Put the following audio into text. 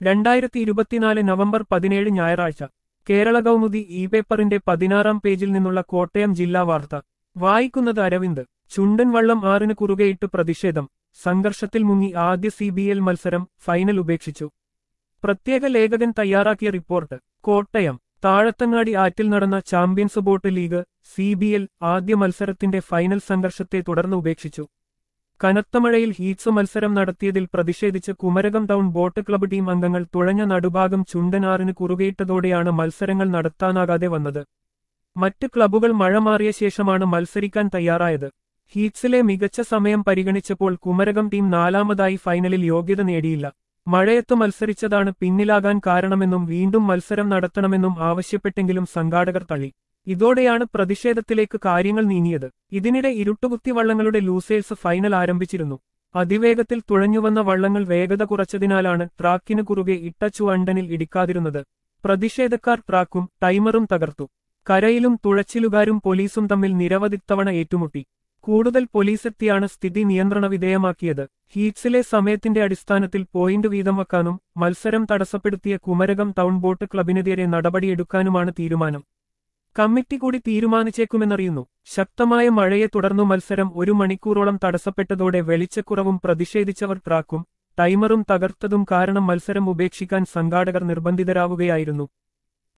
രണ്ടായിരത്തി ഇരുപത്തിനാല് നവംബർ പതിനേഴ് ഞായറാഴ്ച കേരള കൗമുദി ഇ പേപ്പറിന്റെ പതിനാറാം പേജിൽ നിന്നുള്ള കോട്ടയം ജില്ലാ വാർത്ത വായിക്കുന്നത് അരവിന്ദ് ചുണ്ടൻ വള്ളം ആറിന് കുറുകെയിട്ട് പ്രതിഷേധം സംഘർഷത്തിൽ മുങ്ങി ആദ്യ സി ബി എൽ മത്സരം ഫൈനൽ ഉപേക്ഷിച്ചു പ്രത്യേക ലേഖകൻ തയ്യാറാക്കിയ റിപ്പോർട്ട് കോട്ടയം താഴത്തങ്ങാടി ആറ്റിൽ നടന്ന champions boat league C B L ആദ്യ മത്സരത്തിന്റെ ഫൈനൽ സംഘർഷത്തെ തുടർന്ന് ഉപേക്ഷിച്ചു കനത്ത മഴയിൽ ഹീറ്റ്സ് മത്സരം നടത്തിയതിൽ പ്രതിഷേധിച്ച് Kumarakom town boat club team അംഗങ്ങൾ തുഴഞ്ഞ നടുഭാഗം ചുണ്ടനാറിന് കുറുകയിട്ടതോടെയാണ് മത്സരങ്ങൾ നടത്താനാകാതെ വന്നത് മറ്റ് ക്ലബ്ബുകൾ മഴ മാറിയ ശേഷമാണ് മത്സരിക്കാൻ തയ്യാറായത് ഹീറ്റ്സിലെ മികച്ച സമയം പരിഗണിച്ചപ്പോൾ കുമരകം ടീം നാലാമതായി ഫൈനലിൽ യോഗ്യത നേടിയില്ല മഴയത്ത് മത്സരിച്ചതാണ് പിന്നിലാകാൻ കാരണമെന്നും വീണ്ടും മത്സരം നടത്തണമെന്നും ആവശ്യപ്പെട്ടെങ്കിലും സംഘാടകർ തള്ളി ഇതോടെയാണ് പ്രതിഷേധത്തിലേക്ക് കാര്യങ്ങൾ നീങ്ങിയത് ഇതിനിടെ ഇരുട്ടുകുത്തി വള്ളങ്ങളുടെ ലൂസേഴ്സ് ഫൈനൽ ആരംഭിച്ചിരുന്നു അതിവേഗത്തിൽ തുഴഞ്ഞുവന്ന വള്ളങ്ങൾ വേഗത കുറച്ചതിനാലാണ് ട്രാക്കിന് കുറുകെ ഇട്ടച്ചു അണ്ടനിൽ ഇടിക്കാതിരുന്നത് പ്രതിഷേധക്കാർ ട്രാക്കും ടൈമറും തകർത്തു കരയിലും തുഴച്ചിലുകാരും പോലീസും തമ്മിൽ നിരവധി തവണ ഏറ്റുമുട്ടി കൂടുതൽ പോലീസെത്തിയാണ് സ്ഥിതി നിയന്ത്രണ വിധേയമാക്കിയത് ഹീറ്റ്സിലെ സമയത്തിന്റെ അടിസ്ഥാനത്തിൽ പോയിന്റ് വീതം വെക്കാനും മത്സരം തടസ്സപ്പെടുത്തിയ കുമരകം ടൗൺ ബോട്ട് ക്ലബിനെതിരെ നടപടിയെടുക്കാനുമാണ് തീരുമാനം കമ്മിറ്റി കൂടി തീരുമാനിച്ചേക്കുമെന്നറിയുന്നു ശക്തമായ മഴയെ തുടർന്നു മത്സരം ഒരു മണിക്കൂറോളം തടസ്സപ്പെട്ടതോടെ വെളിച്ചക്കുറവും പ്രതിഷേധിച്ചവർ ട്രാക്കും ടൈമറും തകർത്തതും കാരണം മത്സരം ഉപേക്ഷിക്കാൻ സംഘാടകർ നിർബന്ധിതരാവുകയായിരുന്നു